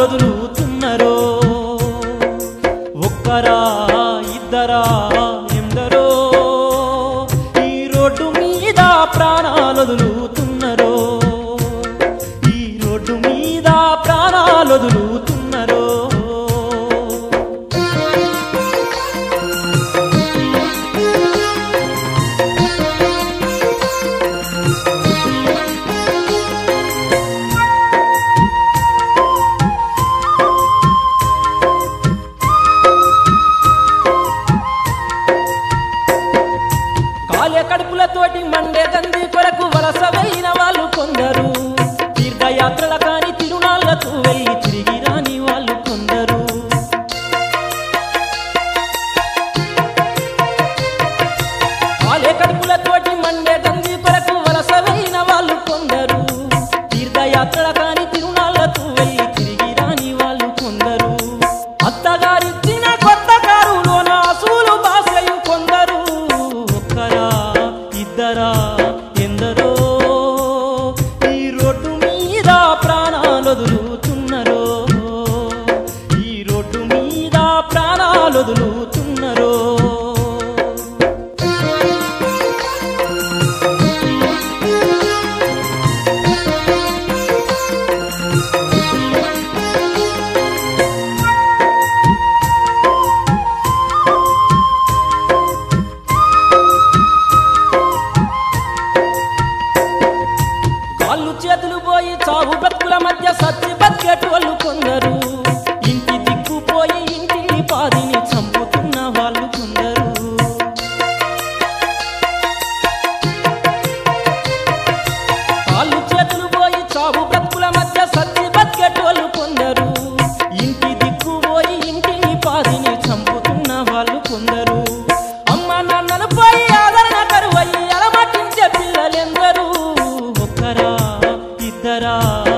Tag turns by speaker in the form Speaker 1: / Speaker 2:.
Speaker 1: ప్రాణాలొదులుతున్నరో ఒక్కరా ఇద్దరా ఎందరో ఈ రోడ్డు మీద ప్రాణాలొదులుతున్నరో ఈ రోడ్డు మీద ప్రాణాలొదులుతున్నరో కాలే కడుపులతోటి మండే దంది కొరకు వలసవైన వాళ్ళు కొందరు తీర్థయాత్రల కాని తిరునాళ్లకు వెళ్ళి తిరిగి రాని వాళ్ళు కొందరు కాలే కడుపులతోటి మండే దంది కొరకు వలసవైన వాళ్ళు కొందరు తీర్థయాత్రల కాని తిరునాళ్లకు వెళ్ళి తిరిగి రాని వాళ్ళు కొందరు అత్తగారిచ్చిన కొత్త కారులోన అసూలు బాసయు కొందరు ఒక్కరా ఇద్దరా ఎందరో ఈ రోడ్డు మీద ప్రాణాలొదులుతున్నరో ఈ రోడ్డు మీద ప్రాణాలొదులుతున్నరో కాళ్ళు చేతులు పోయి చావు బతుకుల మధ్య సత్తి బతికేటోళ్ళు కొందరు ఇంటి దిక్కుపోయి ఇంటి పాదిని చంపుతున్న వాళ్ళు కొందరు కాళ్ళు చేతులు పోయి చావు బ్రతుకుల మధ్య సత్తి బతికేటోళ్ళు కొందరు ఇంటి దిక్కుపోయి ఇంటి పాదిని చంపుతున్న వాళ్ళు కొందరు అమ్మ నాన్నలు పోయి ఆదరణ కరువయ్యి అలమటించే పిల్లలెందరూ ఒక్కరా ఇద్దరా